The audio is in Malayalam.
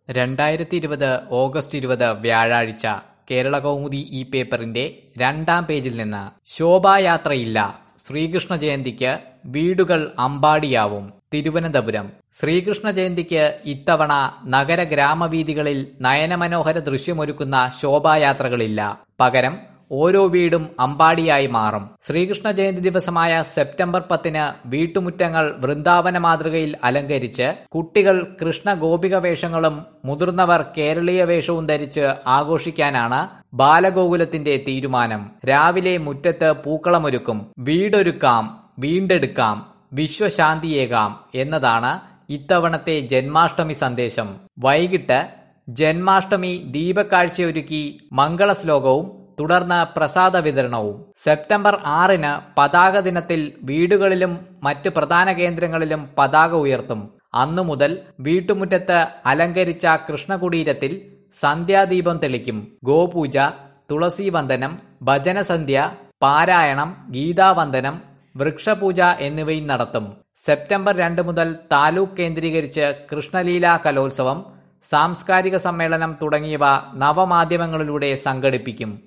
രണ്ടായിരത്തി ഇരുപത് ഓഗസ്റ്റ് ഇരുപത് വ്യാഴാഴ്ച കേരള കൗമുദി ഈ പേപ്പറിന്റെ രണ്ടാം പേജിൽ നിന്ന് ശോഭായാത്രയില്ല ശ്രീകൃഷ്ണ ജയന്തിക്ക് വീടുകൾ അമ്പാടിയാവും തിരുവനന്തപുരം ശ്രീകൃഷ്ണ ജയന്തിക്ക് ഇത്തവണ നഗര ഗ്രാമവീഥികളിൽ നയനമനോഹര ദൃശ്യമൊരുക്കുന്ന ശോഭായാത്രകളില്ല പകരം ഓരോ വീടും അമ്പാടിയായി മാറും ശ്രീകൃഷ്ണ ജയന്തി ദിവസമായ സെപ്റ്റംബർ പത്തിന് വീട്ടുമുറ്റങ്ങൾ വൃന്ദാവന മാതൃകയിൽ അലങ്കരിച്ച് കുട്ടികൾ കൃഷ്ണ ഗോപിക വേഷങ്ങളും മുതിർന്നവർ കേരളീയ വേഷവും ധരിച്ച് ആഘോഷിക്കാനാണ് ബാലഗോകുലത്തിന്റെ തീരുമാനം രാവിലെ മുറ്റത്ത് പൂക്കളമൊരുക്കും വീടൊരുക്കാം വീണ്ടെടുക്കാം വിശ്വശാന്തിയേകാം എന്നതാണ് ഇത്തവണത്തെ ജന്മാഷ്ടമി സന്ദേശം വൈകിട്ട് ജന്മാഷ്ടമി ദീപക്കാഴ്ചയൊരുക്കി മംഗളശ്ലോകവും തുടർന്ന് പ്രസാദ വിതരണവും സെപ്റ്റംബർ ആറിന് പതാക ദിനത്തിൽ വീടുകളിലും മറ്റ് പ്രധാന കേന്ദ്രങ്ങളിലും പതാക ഉയർത്തും അന്നു മുതൽ വീട്ടുമുറ്റത്ത് അലങ്കരിച്ച കൃഷ്ണകുടീരത്തിൽ സന്ധ്യാദീപം തെളിക്കും ഗോപൂജ തുളസീവന്ദനം ഭജനസന്ധ്യ പാരായണം ഗീതാവന്ദനം വൃക്ഷപൂജ എന്നിവയും നടത്തും സെപ്റ്റംബർ രണ്ട് മുതൽ താലൂക്ക് കേന്ദ്രീകരിച്ച് കൃഷ്ണലീല കലോത്സവം സാംസ്കാരിക സമ്മേളനം തുടങ്ങിയവ നവമാധ്യമങ്ങളിലൂടെ സംഘടിപ്പിക്കും